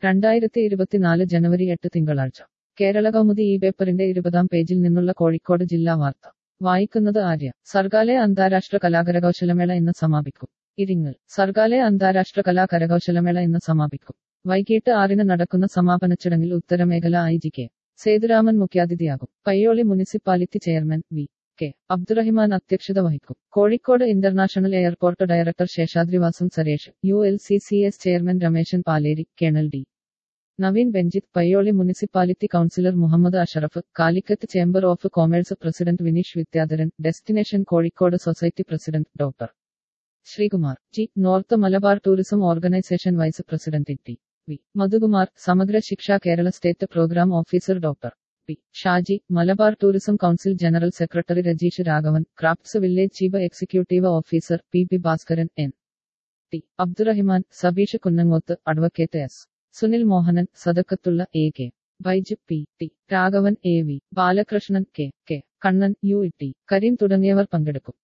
രണ്ടായിരത്തി ഇരുപത്തിനാല് ജനുവരി എട്ട് തിങ്കളാഴ്ച കേരള കൗമുദി ഈ പേപ്പറിന്റെ ഇരുപതാം പേജിൽ നിന്നുള്ള കോഴിക്കോട് ജില്ലാ വാർത്ത വായിക്കുന്നത് ആര്യ സർഗാലയ അന്താരാഷ്ട്ര കലാകരകൗശലമേള ഇന്ന് സമാപിക്കും ഇരിങ്ങൽ സർഗാലയ അന്താരാഷ്ട്ര കലാ കരകൗശലമേള ഇന്ന് സമാപിക്കും വൈകിട്ട് ആറിന് നടക്കുന്ന സമാപന ചടങ്ങിൽ ഉത്തരമേഖല ഐ ജി കെ സേതുരാമൻ മുഖ്യാതിഥിയാകും Payyoli municipality chairman V K Abdurahiman അധ്യക്ഷത വഹിക്കും Kozhikode international airport director Seshadrivasam Suresh U L C C S chairman Rameshan Paleri colonel D Naveen Benjith Payyoli municipality councillor Muhammed Ashraf Calicut chamber of commerce president Vineesh Vidyadharan destination Kozhikode society president doctor Sreekumar G north Malabar tourism organisation vice president T V Madhukumar Samagra Shiksha Kerala state programme officer doctor P Shaji Malabar tourism council general secretary Rajeesh Raghavan crafts village chief executive officer P P Bhaskaran N T Abdurahiman Sabeesh Kunnangoth advocate S Sunil Mohanan Sadakathulla A K Baij P T Raghavan A V Balakrishnan K K Kannan U T Kareem തുടങ്ങിയവർ പങ്കെടുക്കും